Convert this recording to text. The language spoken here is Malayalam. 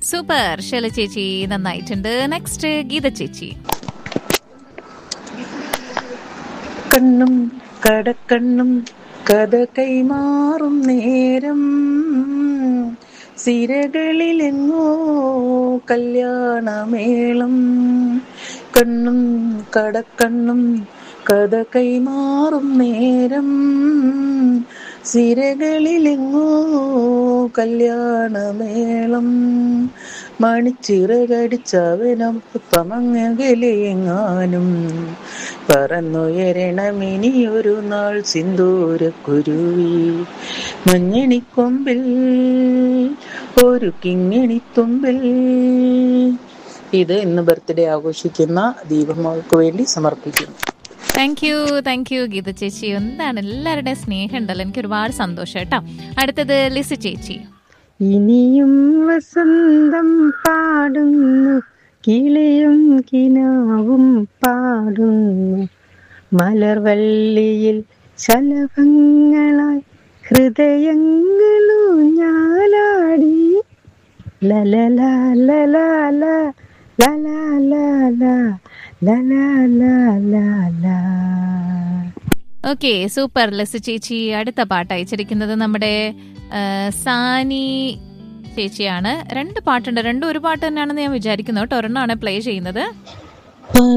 സൂപ്പർ ശൈല ചേച്ചി നന്നായിട്ടുണ്ട് നെക്സ്റ്റ് ഗീത ചേച്ചി കണ്ണും കടക്കണ്ണും കഥ കൈമാറും നേരം സിരകളിലെങ്ങോ കല്യാണമേളം കണ്ണും കടക്കണ്ണും കഥ കൈമാറും നേരം സിരകളിലെങ്ങോ കല്യാണമേളം മണിച്ചിറകടിച്ചവനം പുത്തമങ്ങകലെയെങ്ങാനും പറന്നുയരണമിനിയൊരു നാൾ സിന്ദൂരക്കുരുവി മഞ്ഞണിക്കൊമ്പിൽ ഒരു കിങ്ങിണിത്തുമ്പിൽ ഇത് ഇന്ന് ബർത്ത്ഡേ ആഘോഷിക്കുന്ന ദീപമോൾക്ക് വേണ്ടി സമർപ്പിക്കുന്നു thank you thank you Geetha ചേച്ചി എന്താണ് എല്ലാവരുടെയും സ്നേഹം ഉണ്ടല്ലോ എനിക്ക് ഒരുപാട് സന്തോഷം കേട്ടോ അടുത്തത് ലിസി ചേച്ചി ഇനിയും വസന്തം പാടുന്നു കിളിയും കിനാവും പാടുന്നു മലർവള്ളിയിൽ ശലഭങ്ങളായി ഹൃദയങ്ങളു ഞാലാടി ലലല ലലാല ലലാല ലലാല ഓക്കെ സൂപ്പർ ലിസി ചേച്ചി അടുത്ത പാട്ട് അയച്ചിരിക്കുന്നത് നമ്മുടെ ആ, സാനി ചേച്ചിയാണ് രണ്ട് പാട്ടുണ്ട് രണ്ടും ഒരു പാട്ട് തന്നെയാണെന്ന് ഞാൻ വിചാരിക്കുന്നു കേട്ടോ ഒരെണ്ണമാണ് പ്ലേ ചെയ്യുന്നത്